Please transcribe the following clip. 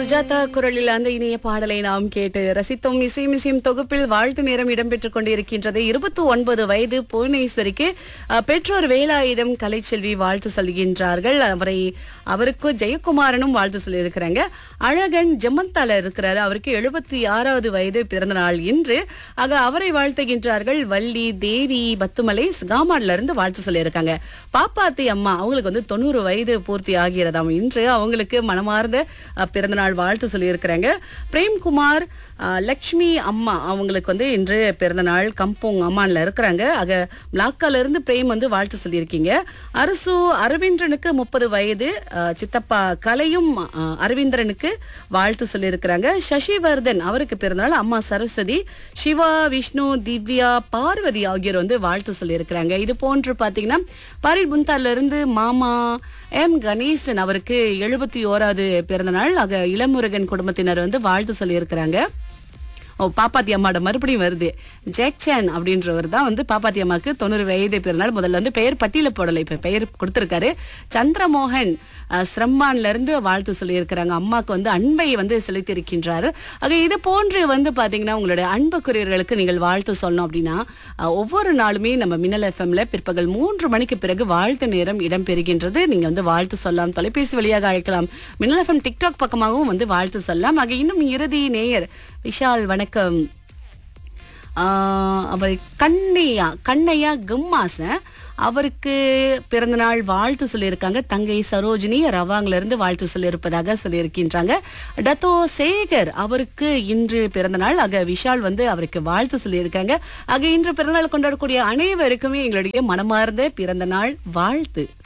சுஜாதா குரலில் அந்த இனிய பாடலை நாம் கேட்டு ரசித்தோம் இசை மிசையும் தொகுப்பில் வாழ்த்து நேரம் இடம்பெற்றுக் கொண்டிருக்கின்றது இருபத்தி ஒன்பது வயது புவனேஸ்வரிக்கு அஹ், பெற்றோர் வேலாயுதம் கலைச்செல்வி வாழ்த்து சொல்கின்றார்கள் அவரை அவருக்கு ஜெயக்குமாரனும் வாழ்த்து சொல்லியிருக்கிறாங்க அழகன் ஜெமந்தால இருக்கிறாரு அவருக்கு எழுபத்தி ஆறாவது வயது பிறந்த நாள் இன்று ஆக அவரை வாழ்த்துகின்றார்கள் வள்ளி தேவி பத்துமலை காமாட்ல இருந்து வாழ்த்து சொல்லியிருக்காங்க பாப்பாத்தி அம்மா அவங்களுக்கு வந்து தொண்ணூறு வயது பூர்த்தி ஆகிறதாம் இன்று அவங்களுக்கு மனமார்ந்த அஹ், பிறந்தநாள் வாழ்த்து சொல்லியிருக்கிறாங்க பிரேம்குமார் அஹ், லக்ஷ்மி அம்மா அவங்களுக்கு வந்து இன்று பிறந்தநாள் கம்போங் அம்மான்ல இருக்கிறாங்க ஆக மிளாக்கால இருந்து பிரேம் வந்து வாழ்த்து சொல்லியிருக்கீங்க அரசு அரவிந்தனுக்கு முப்பது வயது அஹ், சித்தப்பா கலையும் அஹ், அரவிந்தரனுக்கு வாழ்த்து சொல்லியிருக்கிறாங்க சசிவர்தன் அவருக்கு பிறந்தநாள் அம்மா சரஸ்வதி சிவா விஷ்ணு திவ்யா பார்வதி ஆகியோர் வந்து வாழ்த்து சொல்லியிருக்கிறாங்க இது போன்று பாத்தீங்கன்னா பாரில் புந்தார்ல இருந்து மாமா எம் கணேசன் அவருக்கு எழுபத்தி ஓராவது பிறந்த நாள் ஆக இளமுருகன் குடும்பத்தினர் வந்து வாழ்த்து சொல்லியிருக்கிறாங்க ஓ பாப்பாத்தி அம்மாவோட மறுபடியும் வருது ஜேக்சன் அப்படின்றவர் தான் வந்து பாப்பாத்தி அம்மாக்கு தொண்ணூறு வயது பிறநாள் முதல்ல வந்து பெயர் பட்டியல போடலை இப்ப பெயர் கொடுத்திருக்காரு சந்திரமோகன் அஹ், சிரம்பான்ல இருந்து வாழ்த்து சொல்லியிருக்கிறாங்க அம்மாக்கு வந்து அன்பை வந்து செலுத்தியிருக்கின்றாரு ஆக இது போன்று வந்து பாத்தீங்கன்னா உங்களுடைய அன்புக்குரியவர்களுக்கு நீங்கள் வாழ்த்து சொல்லணும் அப்படின்னா அஹ், ஒவ்வொரு நாளுமே நம்ம மின்னல் எஃப்எம்ல பிற்பகல் மூன்று மணிக்கு பிறகு வாழ்த்து நேரம் இடம்பெறுகின்றது நீங்க வந்து வாழ்த்து சொல்லலாம் தொலைபேசி வழியாக அழைக்கலாம் மின்னல் எஃப்எம் டிக்டாக் பக்கமாகவும் வந்து வாழ்த்து சொல்லலாம் ஆக இன்னும் இறுதி நேயர் விஷால் வணக்கம் ஆஹ் அவர் கண்ணையா கண்ணையா கம்மாசன் அவருக்கு பிறந்தநாள் வாழ்த்து சொல்லியிருக்காங்க தங்கை சரோஜினி ரவாங்ல இருந்து வாழ்த்து சொல்லியிருப்பதாக சொல்லியிருக்கின்றாங்க டத்தோ சேகர் அவருக்கு இன்று பிறந்தநாள் ஆக விஷால் வந்து அவருக்கு வாழ்த்து சொல்லியிருக்காங்க ஆக இன்று பிறந்தநாள் கொண்டாடக்கூடிய அனைவருக்குமே எங்களுடைய மனமார்ந்த பிறந்தநாள் வாழ்த்து